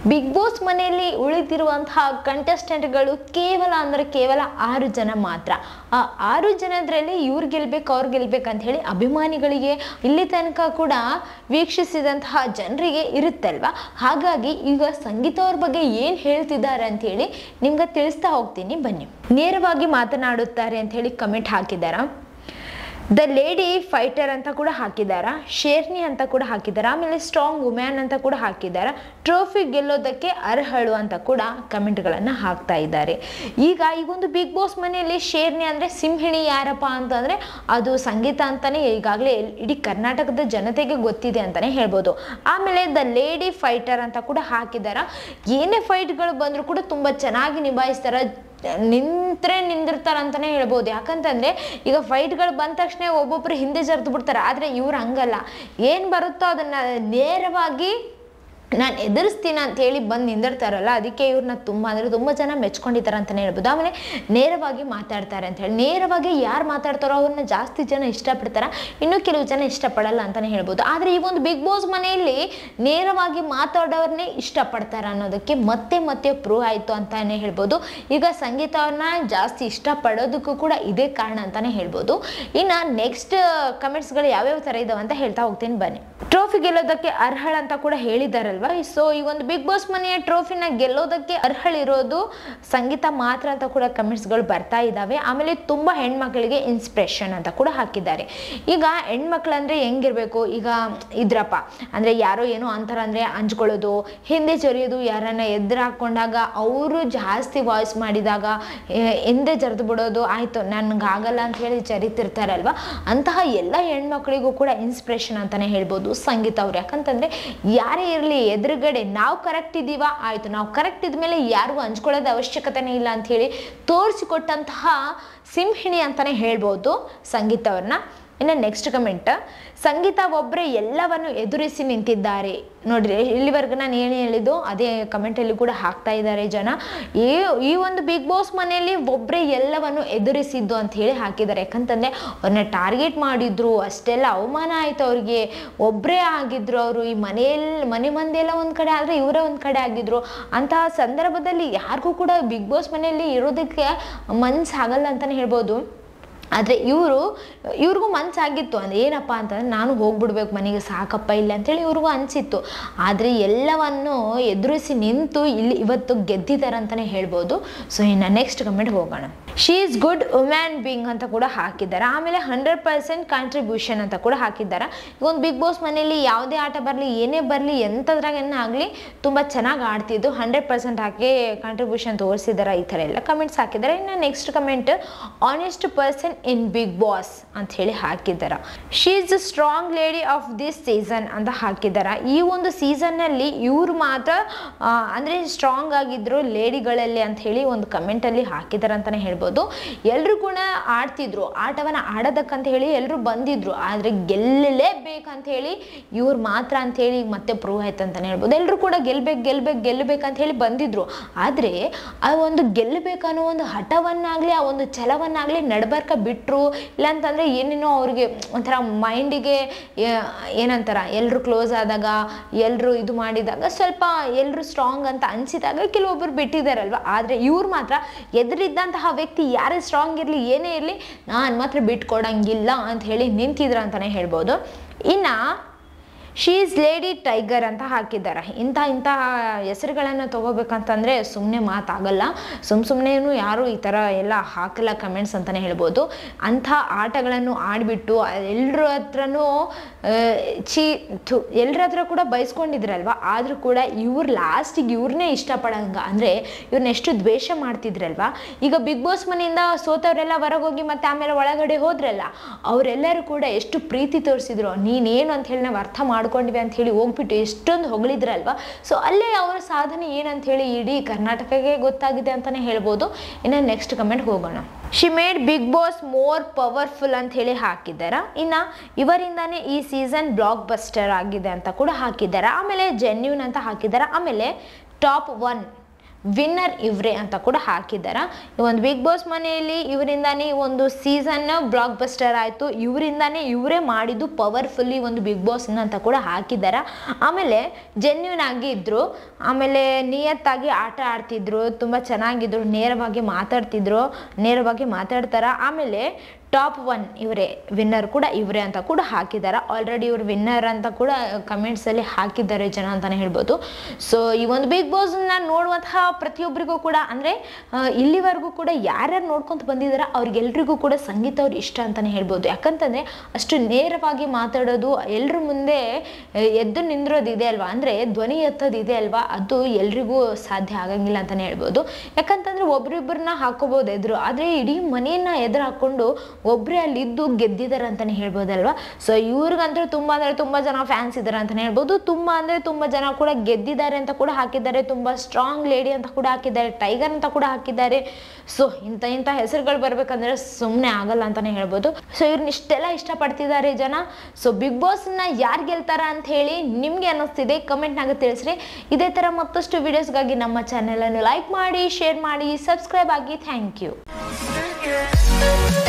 Big boss ಮನೆಯಲ್ಲಿ ಉಳಿದಿರುವಂತಹ ಕಂಟೆಸ್ಟೆಂಟ್ಗಳು ಕೇವಲ ಅಂದರೆ ಕೇವಲ ಆರು ಜನ ಮಾತ್ರ ಆ ಆರು ಜನದ್ರಲ್ಲಿ ಇವ್ರು ಗೆಲ್ಬೇಕು ಅವ್ರು ಗೆಲ್ಬೇಕು ಅಂತ ಹೇಳಿ ಅಭಿಮಾನಿಗಳಿಗೆ ಇಲ್ಲಿ ತನಕ ಕೂಡ ವೀಕ್ಷಿಸಿದಂತಹ ಜನರಿಗೆ ಇರುತ್ತಲ್ವಾ ಹಾಗಾಗಿ ಈಗ ಸಂಗೀತ ಅವ್ರ ಬಗ್ಗೆ ಏನು ಹೇಳ್ತಿದ್ದಾರೆ ಅಂತ ಹೇಳಿ ನಿಮ್ಗೆ ತಿಳಿಸ್ತಾ ಹೋಗ್ತೀನಿ ಬನ್ನಿ ನೇರವಾಗಿ ಮಾತನಾಡುತ್ತಾರೆ ಅಂತ ಹೇಳಿ ಕಮೆಂಟ್ ಹಾಕಿದಾರ ದ ಲೇಡಿ ಫೈಟರ್ ಅಂತ ಕೂಡ ಹಾಕಿದಾರ ಶೇರ್ನಿ ಅಂತ ಕೂಡ ಹಾಕಿದಾರ ಆಮೇಲೆ ಸ್ಟ್ರಾಂಗ್ ವುಮ್ಯಾನ್ ಅಂತ ಕೂಡ ಹಾಕಿದಾರ ಟ್ರೋಫಿ ಗೆಲ್ಲೋದಕ್ಕೆ ಅರ್ಹಳು ಅಂತ ಕೂಡ ಕಮೆಂಟ್ಗಳನ್ನು ಹಾಕ್ತಾ ಇದ್ದಾರೆ ಈಗ ಈ ಒಂದು ಬಿಗ್ ಬಾಸ್ ಮನೆಯಲ್ಲಿ ಶೇರ್ನಿ ಅಂದರೆ ಸಿಂಹಿಣಿ ಯಾರಪ್ಪ ಅಂತಂದರೆ ಅದು ಸಂಗೀತ ಅಂತಲೇ ಈಗಾಗಲೇ ಇಡೀ ಕರ್ನಾಟಕದ ಜನತೆಗೆ ಗೊತ್ತಿದೆ ಅಂತಲೇ ಹೇಳ್ಬೋದು ಆಮೇಲೆ ದ ಲೇಡಿ ಫೈಟರ್ ಅಂತ ಕೂಡ ಹಾಕಿದಾರ ಏನೇ ಫೈಟ್ಗಳು ಬಂದರೂ ಕೂಡ ತುಂಬ ಚೆನ್ನಾಗಿ ನಿಭಾಯಿಸ್ತಾರೆ ನಿಂತ್ರೆ ನಿಂದಿರ್ತಾರ ಅಂತಾನೆ ಹೇಳ್ಬೋದು ಯಾಕಂತಂದ್ರೆ ಈಗ ಫೈಟ್ಗಳು ಬಂದ ತಕ್ಷಣ ಒಬ್ಬೊಬ್ರು ಹಿಂದೆ ಜರ್ದು ಬಿಡ್ತಾರೆ ಆದ್ರೆ ಇವ್ರು ಹಂಗಲ್ಲ ಏನ್ ಬರುತ್ತೋ ಅದನ್ನ ನೇರವಾಗಿ ನಾನು ಎದುರಿಸ್ತೀನಿ ಅಂತ ಹೇಳಿ ಬಂದು ನಿಂದಿರ್ತಾರಲ್ಲ ಅದಕ್ಕೆ ಇವ್ರನ್ನ ತುಂಬ ಅಂದರೆ ತುಂಬ ಜನ ಮೆಚ್ಕೊಂಡಿದ್ದಾರೆ ಅಂತಲೇ ಹೇಳ್ಬೋದು ಆಮೇಲೆ ನೇರವಾಗಿ ಮಾತಾಡ್ತಾರೆ ಅಂತ ಹೇಳಿ ನೇರವಾಗಿ ಯಾರು ಮಾತಾಡ್ತಾರೋ ಅವ್ರನ್ನ ಜಾಸ್ತಿ ಜನ ಇಷ್ಟಪಡ್ತಾರೆ ಇನ್ನೂ ಕೆಲವು ಜನ ಇಷ್ಟಪಡಲ್ಲ ಅಂತಲೇ ಹೇಳ್ಬೋದು ಆದರೆ ಈ ಒಂದು ಬಿಗ್ ಬಾಸ್ ಮನೆಯಲ್ಲಿ ನೇರವಾಗಿ ಮಾತಾಡೋರ್ನೇ ಇಷ್ಟಪಡ್ತಾರೆ ಅನ್ನೋದಕ್ಕೆ ಮತ್ತೆ ಮತ್ತೆ ಪ್ರೂವ್ ಆಯಿತು ಅಂತಲೇ ಹೇಳ್ಬೋದು ಈಗ ಸಂಗೀತ ಅವ್ರನ್ನ ಜಾಸ್ತಿ ಇಷ್ಟಪಡೋದಕ್ಕೂ ಕೂಡ ಇದೇ ಕಾರಣ ಅಂತಲೇ ಹೇಳ್ಬೋದು ಇನ್ನು ನೆಕ್ಸ್ಟ್ ಕಮೆಂಟ್ಸ್ಗಳು ಯಾವ್ಯಾವ ಥರ ಇದಾವೆ ಅಂತ ಹೇಳ್ತಾ ಹೋಗ್ತೀನಿ ಬನ್ನಿ ಟ್ರೋಫಿ ಗೆಲ್ಲೋದಕ್ಕೆ ಅರ್ಹಳ ಅಂತ ಕೂಡ ಹೇಳಿದಾರಲ್ವಾ ಸೊ ಈ ಒಂದು ಬಿಗ್ ಬಾಸ್ ಮನೆಯ ಟ್ರೋಫಿನ ಗೆಲ್ಲೋದಕ್ಕೆ ಅರ್ಹಳಿರೋದು ಸಂಗೀತ ಮಾತ್ರ ಅಂತ ಕೂಡ ಕಮೆಂಟ್ಸ್ಗಳು ಬರ್ತಾ ಇದ್ದಾವೆ ಆಮೇಲೆ ತುಂಬ ಹೆಣ್ಮಕ್ಳಿಗೆ ಇನ್ಸ್ಪಿರೇಷನ್ ಅಂತ ಕೂಡ ಹಾಕಿದ್ದಾರೆ ಈಗ ಹೆಣ್ಮಕ್ಳಂದ್ರೆ ಹೆಂಗಿರ್ಬೇಕು ಈಗ ಇದ್ರಪ್ಪ ಅಂದರೆ ಯಾರೋ ಏನೋ ಅಂತಾರ ಅಂದರೆ ಹಂಚ್ಕೊಳ್ಳೋದು ಹಿಂದೆ ಜರಿಯೋದು ಯಾರನ್ನ ಎದುರು ಹಾಕೊಂಡಾಗ ಅವರು ಜಾಸ್ತಿ ವಾಯ್ಸ್ ಮಾಡಿದಾಗ ಎ- ಹಿಂದೆ ಜರಿದು ಬಿಡೋದು ಆಯಿತು ನನಗೆ ಆಗಲ್ಲ ಅಂತ ಹೇಳಿ ಜರಿತಿರ್ತಾರಲ್ವ ಅಂತಹ ಎಲ್ಲ ಹೆಣ್ಮಕ್ಳಿಗೂ ಕೂಡ ಇನ್ಸ್ಪಿರೇಷನ್ ಅಂತಲೇ ಹೇಳ್ಬೋದು ಸಂಗೀತ ಅವ್ರು ಯಾಕಂತಂದರೆ ಯಾರೇ ಇರಲಿ ಎದುರುಗಡೆ ನಾವು ಕರೆಕ್ಟ್ ಇದ್ದೀವಾ ಆಯಿತು ನಾವು ಕರೆಕ್ಟ್ ಇದ್ಮೇಲೆ ಯಾರಿಗೂ ಹಂಚ್ಕೊಳ್ಳೋದು ಅವಶ್ಯಕತೆನೇ ಇಲ್ಲ ಅಂತ ಹೇಳಿ ತೋರಿಸಿಕೊಟ್ಟಂತಹ ಸಿಂಹಿಣಿ ಅಂತಲೇ ಹೇಳ್ಬೋದು ಸಂಗೀತ ಅವ್ರನ್ನ ಇನ್ನು ನೆಕ್ಸ್ಟ್ ಕಮೆಂಟ್ ಸಂಗೀತ ಒಬ್ಬರೇ ಎಲ್ಲವನ್ನು ಎದುರಿಸಿ ನಿಂತಿದ್ದಾರೆ ನೋಡ್ರಿ ಇಲ್ಲಿವರೆಗೂ ನಾನು ಏನು ಹೇಳಿದ್ದು ಅದೇ ಕಮೆಂಟಲ್ಲಿ ಕೂಡ ಹಾಕ್ತಾ ಇದ್ದಾರೆ ಜನ ಈ ಈ ಒಂದು ಬಿಗ್ ಬಾಸ್ ಮನೆಯಲ್ಲಿ ಒಬ್ಬರೇ ಎಲ್ಲವನ್ನು ಎದುರಿಸಿದ್ದು ಅಂತ ಹೇಳಿ ಹಾಕಿದ್ದಾರೆ ಯಾಕಂತಂದರೆ ಅವ್ರನ್ನ ಟಾರ್ಗೆಟ್ ಮಾಡಿದ್ರು ಅಷ್ಟೆಲ್ಲ ಅವಮಾನ ಆಯಿತು ಅವ್ರಿಗೆ ಒಬ್ಬರೇ ಆಗಿದ್ರು ಅವರು ಈ ಮನೆಯಲ್ಲಿ ಮನೆ ಮಂದಿ ಎಲ್ಲ ಒಂದು ಕಡೆ ಆದರೆ ಇವರೇ ಒಂದು ಕಡೆ ಆಗಿದ್ರು ಅಂತಹ ಸಂದರ್ಭದಲ್ಲಿ ಯಾರಿಗೂ ಕೂಡ ಬಿಗ್ ಬಾಸ್ ಮನೆಯಲ್ಲಿ ಇರೋದಕ್ಕೆ ಮನ್ಸಾಗಲ್ಲ ಅಂತಲೇ ಹೇಳ್ಬೋದು ಆದರೆ ಇವರು ಇವ್ರಿಗೂ ಮನ್ಸಾಗಿತ್ತು ಅಂದರೆ ಏನಪ್ಪ ಅಂತಂದ್ರೆ ನಾನು ಹೋಗ್ಬಿಡ್ಬೇಕು ಮನೆಗೆ ಸಾಕಪ್ಪ ಇಲ್ಲ ಅಂತೇಳಿ ಇವ್ರಿಗೂ ಅನಿಸಿತ್ತು ಆದರೆ ಎಲ್ಲವನ್ನು ಎದುರಿಸಿ ನಿಂತು ಇಲ್ಲಿ ಇವತ್ತು ಗೆದ್ದಿದ್ದಾರೆ ಅಂತಲೇ ಹೇಳ್ಬೋದು ಸೊ ಇನ್ನು ನೆಕ್ಸ್ಟ್ ಕಮೆಂಟ್ ಹೋಗೋಣ she is good woman being ಅಂತ ಕೂಡ ಹಾಕಿದ್ದಾರೆ ಆಮೇಲೆ ಹಂಡ್ರೆಡ್ ಪರ್ಸೆಂಟ್ ಕಾಂಟ್ರಿಬ್ಯೂಷನ್ ಅಂತ ಕೂಡ ಹಾಕಿದ್ದಾರೆ ಈಗ ಒಂದು ಬಿಗ್ ಬಾಸ್ ಮನೆಯಲ್ಲಿ ಯಾವುದೇ ಆಟ ಬರಲಿ ಏನೇ ಬರಲಿ ಎಂಥದ್ರಾಗೇನ ಆಗಲಿ ತುಂಬ ಚೆನ್ನಾಗಿ ಆಡ್ತಿದ್ದು ಹಂಡ್ರೆಡ್ ಪರ್ಸೆಂಟ್ ಹಾಕಿ ಕಾಂಟ್ರಿಬ್ಯೂಷನ್ ತೋರಿಸಿದ್ದಾರೆ ಈ ಥರ ಎಲ್ಲ ಕಮೆಂಟ್ಸ್ ಹಾಕಿದ್ದಾರೆ ಇನ್ನು next comment honest person in Bigg Boss ಅಂತ ಹೇಳಿ ಹಾಕಿದ್ದಾರೆ she is the strong lady of this season ಅಂತ ಹಾಕಿದ್ದಾರೆ ಈ ಒಂದು ಸೀಸನ್ನಲ್ಲಿ ಇವ್ರು ಮಾತ್ರ ಆ, ಅಂದ್ರೆ ಸ್ಟ್ರಾಂಗ್ ಆಗಿದ್ರು ಲೇಡಿಗಳಲ್ಲಿ ಅಂತ ಹೇಳಿ ಒಂದು ಕಮೆಂಟಲ್ಲಿ ಹಾಕಿದ್ದಾರೆ ಅಂತಲೇ ಹೇಳ್ಬೋದು ಎಲ್ಲರೂ ಕೂಡ ಆಡ್ತಿದ್ರು ಆಟವನ್ನು ಆಡೋದಕ್ಕಂತ ಹೇಳಿ ಎಲ್ಲರೂ ಬಂದಿದ್ರು ಆದರೆ ಗೆಲ್ಲಲೇಬೇಕಂತ ಹೇಳಿ ಇವ್ರು ಮಾತ್ರ ಅಂತ ಹೇಳಿ ಮತ್ತೆ ಪ್ರೂವ್ ಆಯ್ತು ಅಂತಲೇ ಹೇಳ್ಬೋದು ಎಲ್ಲರೂ ಕೂಡ ಗೆಲ್ಬೇಕು ಗೆಲ್ಬೇಕು ಗೆಲ್ಲಬೇಕಂತ ಹೇಳಿ ಬಂದಿದ್ರು ಆದರೆ ಆ ಒಂದು ಗೆಲ್ಲಬೇಕನ್ನೋ ಒಂದು ಹಠವನ್ನಾಗಲಿ ಆ ಒಂದು ಛಲವನ್ನಾಗಲಿ ನಡ್ಬರ್ಕ ಬಿಟ್ಟರು ಇಲ್ಲಾಂತಂದರೆ ಏನೇನೋ ಅವ್ರಿಗೆ ಒಂಥರ ಮೈಂಡಿಗೆ ಏನಂತಾರ ಎಲ್ಲರೂ ಕ್ಲೋಸ್ ಆದಾಗ ಎಲ್ಲರೂ ಇದು ಮಾಡಿದಾಗ ಸ್ವಲ್ಪ ಎಲ್ಲರೂ ಸ್ಟ್ರಾಂಗ್ ಅಂತ ಅನಿಸಿದಾಗ ಕೆಲವೊಬ್ಬರು ಬಿಟ್ಟಿದ್ದಾರಲ್ವ ಆದರೆ ಇವ್ರು ಮಾತ್ರ ಎದುರಿದ್ದಂತಹ ವ್ಯಕ್ತಿ ಯಾರೇ ಸ್ಟ್ರಾಂಗ್ ಇರಲಿ ಏನೇ ಇರಲಿ ನಾನು ಮಾತ್ರ ಬಿಟ್ಕೊಡಂಗಿಲ್ಲ ಅಂತ ಹೇಳಿ ನಿಂತಿದ್ರು ಅಂತಲೇ ಹೇಳ್ಬೋದು ಇನ್ನು ಶೀ ಈಸ್ ಲೇಡಿ ಟೈಗರ್ ಅಂತ ಹಾಕಿದ್ದಾರೆ ಇಂಥ ಇಂತಹ ಹೆಸರುಗಳನ್ನು ತಗೋಬೇಕಂತಂದರೆ ಸುಮ್ಮನೆ ಮಾತಾಗಲ್ಲ ಸುಮ್ಮ ಸುಮ್ಮನೆನೂ ಯಾರು ಈ ಥರ ಎಲ್ಲ ಹಾಕಲ್ಲ ಕಮೆಂಟ್ಸ್ ಅಂತಲೇ ಹೇಳ್ಬೋದು ಅಂಥ ಆಟಗಳನ್ನು ಆಡಿಬಿಟ್ಟು ಎಲ್ಲರ ಹತ್ರನೂ ಆ, ಚೀ ಥು ಎಲ್ಲರ ಹತ್ರ ಕೂಡ ಬಯಸ್ಕೊಂಡಿದ್ರಲ್ವ ಆದರೂ ಕೂಡ ಇವ್ರು ಲಾಸ್ಟಿಗೆ ಇವ್ರನ್ನೇ ಇಷ್ಟಪಡಂಗ ಅಂದರೆ ಇವ್ರನ್ನ ಎಷ್ಟು ದ್ವೇಷ ಮಾಡ್ತಿದ್ರಲ್ವ ಈಗ ಬಿಗ್ ಬಾಸ್ ಮನೆಯಿಂದ ಸೋತವರೆಲ್ಲ ಹೊರಗೋಗಿ ಮತ್ತೆ ಆಮೇಲೆ ಒಳಗಡೆ ಹೋದ್ರಲ್ಲ ಅವರೆಲ್ಲರೂ ಕೂಡ ಎಷ್ಟು ಪ್ರೀತಿ ತೋರಿಸಿದ್ರು ನೀನೇನು ಅಂತ ಹೇಳಿ ನಾವು ಅರ್ಥ ಮಾಡ್ಕೊಂಡಿವಿ ಅಂತ ಹೇಳಿ ಹೋಗ್ಬಿಟ್ಟು ಎಷ್ಟೊಂದು ಹೊಗಳಿದ್ರಲ್ವ ಸೊ ಅಲ್ಲೇ ಅವರ ಸಾಧನೆ ಏನಂತ ಹೇಳಿ ಇಡೀ ಕರ್ನಾಟಕಕ್ಕೆ ಗೊತ್ತಾಗಿದೆ ಅಂತಲೇ ಹೇಳ್ಬೋದು ಇನ್ನು ನೆಕ್ಸ್ಟ್ ಕಮೆಂಟ್ ಹೋಗೋಣ she made Bigg Boss more powerful ಅಂತ ಹೇಳಿ ಹಾಕಿದ್ದಾರೆ ಇನ್ನು ಇವರಿಂದಾನೇ ಈ ಸೀಸನ್ ಬ್ಲಾಕ್ ಬಸ್ಟರ್ ಆಗಿದೆ ಅಂತ ಕೂಡ ಹಾಕಿದ್ದಾರೆ ಆಮೇಲೆ ಜೆನ್ಯೂನ್ ಅಂತ ಹಾಕಿದ್ದಾರೆ ಆಮೇಲೆ ಟಾಪ್ ಒನ್ ವಿನ್ನರ್ ಇವರೇ ಅಂತ ಕೂಡ ಹಾಕಿದ್ದಾರೆ ಈ ಒಂದು ಬಿಗ್ ಬಾಸ್ ಮನೆಯಲ್ಲಿ ಇವರಿಂದಾನೇ ಈ ಒಂದು ಸೀಸನ್ ಬ್ಲಾಕ್ ಬಸ್ಟರ್ ಆಯಿತು ಇವರಿಂದಾನೇ ಇವರೇ ಮಾಡಿದ್ದು ಪವರ್ಫುಲ್ಲಿ ಒಂದು ಬಿಗ್ ಬಾಸ್ ಅಂತ ಕೂಡ ಹಾಕಿದ್ದಾರೆ ಆಮೇಲೆ ಜೆನ್ಯೂನ್ ಆಗಿ ಇದ್ರು ಆಮೇಲೆ ನಿಯತ್ತಾಗಿ ಆಟ ಆಡ್ತಿದ್ರು ತುಂಬ ಚೆನ್ನಾಗಿದ್ರು ನೇರವಾಗಿ ಮಾತಾಡ್ತಿದ್ರು ನೇರವಾಗಿ ಮಾತಾಡ್ತಾರ ಆಮೇಲೆ ಟಾಪ್ ಒನ್ ಇವರೇ ವಿನ್ನರ್ ಕೂಡ ಇವರೇ ಅಂತ ಕೂಡ ಹಾಕಿದ್ದಾರೆ ಆಲ್ರೆಡಿ ಇವ್ರು ವಿನ್ನರ್ ಅಂತ ಕೂಡ ಕಮೆಂಟ್ಸಲ್ಲಿ ಹಾಕಿದ್ದಾರೆ ಜನ ಅಂತಲೇ ಹೇಳ್ಬೋದು ಸೊ ಈ ಒಂದು ಬಿಗ್ ಬಾಸ್ನ ನೋಡುವಂತಹ ಪ್ರತಿಯೊಬ್ಬರಿಗೂ ಕೂಡ ಅಂದರೆ ಇಲ್ಲಿವರೆಗೂ ಕೂಡ ಯಾರ್ಯಾರು ನೋಡ್ಕೊಂತ ಬಂದಿದ್ದಾರೆ ಅವ್ರಿಗೆಲ್ರಿಗೂ ಕೂಡ ಸಂಗೀತ ಅವ್ರು ಇಷ್ಟ ಅಂತಲೇ ಹೇಳ್ಬೋದು ಯಾಕಂತಂದರೆ ಅಷ್ಟು ನೇರವಾಗಿ ಮಾತಾಡೋದು ಎಲ್ಲರ ಮುಂದೆ ಆ, ಎದ್ದು ನಿಂದ್ರೋದು ಇದೆ ಅಲ್ವಾ ಅಂದರೆ ಧ್ವನಿ ಎತ್ತೋದು ಇದೆ ಅಲ್ವಾ ಅದು ಎಲ್ರಿಗೂ ಸಾಧ್ಯ ಆಗಂಗಿಲ್ಲ ಅಂತಲೇ ಹೇಳ್ಬೋದು ಯಾಕಂತಂದ್ರೆ ಒಬ್ರಿಬ್ಬರನ್ನ ಹಾಕೋಬೋದು ಎದುರು ಆದರೆ ಇಡೀ ಮನೆಯನ್ನ ಎದುರು ಹಾಕೊಂಡು ಒಬ್ಬರೇ ಅಲ್ಲಿ ಇದ್ದು ಗೆದ್ದಿದ್ದಾರೆ ಅಂತಲೇ ಹೇಳ್ಬೋದಲ್ವಾ ಸೊ ಇವ್ರಿಗಂತೂ ತುಂಬ ಅಂದರೆ ತುಂಬ ಜನ ಫ್ಯಾನ್ಸ್ ಇದ್ದಾರೆ ಅಂತಲೇ ಹೇಳ್ಬೋದು ತುಂಬ ಅಂದರೆ ತುಂಬ ಜನ ಕೂಡ ಗೆದ್ದಿದ್ದಾರೆ ಅಂತ ಕೂಡ ಹಾಕಿದ್ದಾರೆ ತುಂಬ ಸ್ಟ್ರಾಂಗ್ ಲೇಡಿ ಅಂತ ಕೂಡ ಹಾಕಿದ್ದಾರೆ ಟೈಗರ್ ಅಂತ ಕೂಡ ಹಾಕಿದ್ದಾರೆ ಸೊ ಇಂಥ ಇಂಥ ಹೆಸರುಗಳು ಬರ್ಬೇಕಂದ್ರೆ ಸುಮ್ಮನೆ ಆಗಲ್ಲ ಅಂತಲೇ ಹೇಳ್ಬೋದು ಸೊ ಇವ್ರನ್ನ ಇಷ್ಟೆಲ್ಲ ಇಷ್ಟಪಡ್ತಿದ್ದಾರೆ ಜನ ಸೊ ಬಿಗ್ ಬಾಸ್ನ ಯಾರು ಗೆಲ್ತಾರ ಅಂತ ಹೇಳಿ ನಿಮಗೆ ಅನ್ನಿಸ್ತಿದೆ ಕಮೆಂಟ್ನಾಗ ತಿಳಿಸ್ರಿ ಇದೇ ಥರ ಮತ್ತಷ್ಟು ವಿಡಿಯೋಸ್ಗಾಗಿ ನಮ್ಮ ಚಾನೆಲನ್ನು ಲೈಕ್ ಮಾಡಿ ಶೇರ್ ಮಾಡಿ ಸಬ್ಸ್ಕ್ರೈಬ್ ಆಗಿ ಥ್ಯಾಂಕ್ ಯು Yeah.